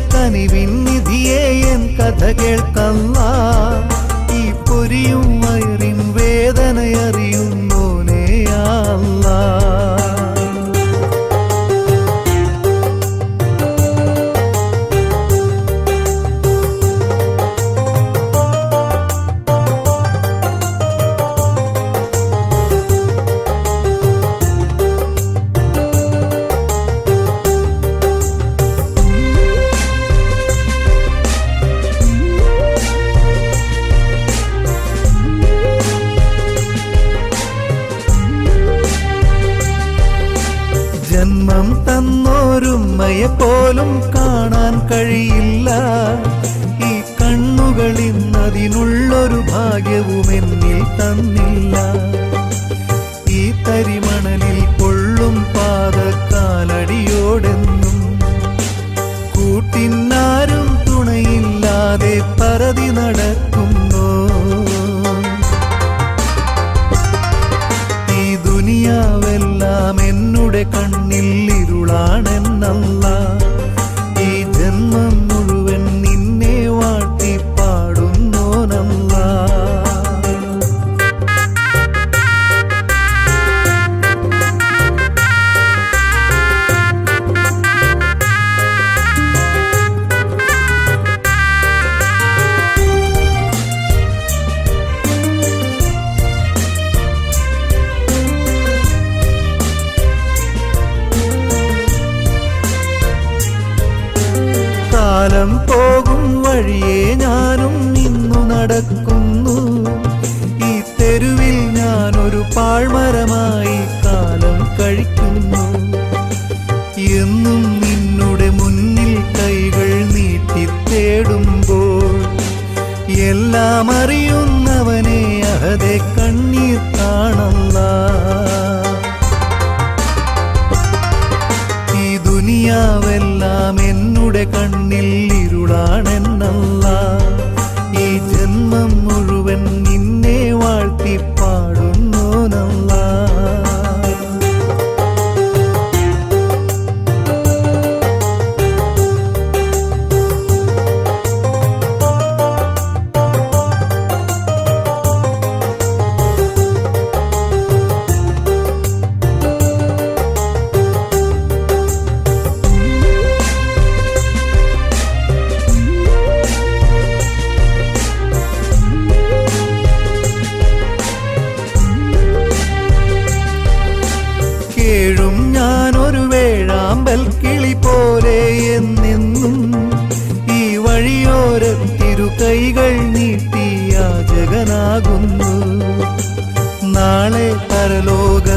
കനിവിൻ നിധിയെ എൻ കഥ കേൾക്കല്ല ഈ പൊരിയും വയറിൻ വേദനയറിയുന്നോനേ അല്ലാ ജന്മം തന്നോരുമ്മയെ പോലും കാണാൻ കഴിയില്ല ഈ കണ്ണുകളിൽ അതിനുള്ളൊരു ഭാഗ്യവും എന്നിൽ തന്നില്ല ഈ തരിമണലിൽ കൊള്ളും പാദക്കാലടിയോടെന്നും കൂട്ടിനാരും തുണയില്ലാതെ പരതി നടക്കുന്നു ഈ ദുനിയാവെല്ലാം എന്നുടെ കണ്ണിൽ ഇരുളാണെന്നല്ല ഈ ജന്മം മുഴുവൻ നിന്നെ വാട്ടി പാടുന്നോനല്ല കാലം പോകും വഴിയെ ഞാനും ഇന്നു നടക്കുന്നു ഈ തെരുവിൽ ഞാനൊരു പാഴ്മരമായി കാലം കഴിക്കുന്നു എന്നും നിന്നുടെ മുന്നിൽ കൈകൾ നീട്ടി തേടുമ്പോൾ എല്ലാം അറിയുന്നവനെ അഹതെ കണ്ണീർ കാണല്ല ഈ ദുനിയാവെല്ലാം എന്നുടെ കണ്ണിൽ ഇരുളാണെന്നല്ല ഈ ജന്മം മുഴുവൻ നിന്നെ വാഴ്ത്തി പാടുന്നോനല്ല കേഴും ഞാനൊരു വേഴാമ്പൽ കിളി പോലെ എന്നെന്നും ഈ വഴിയോരത്തിരു കൈകൾ നീട്ടി യാചകനാകുന്നു നാളെ പരലോക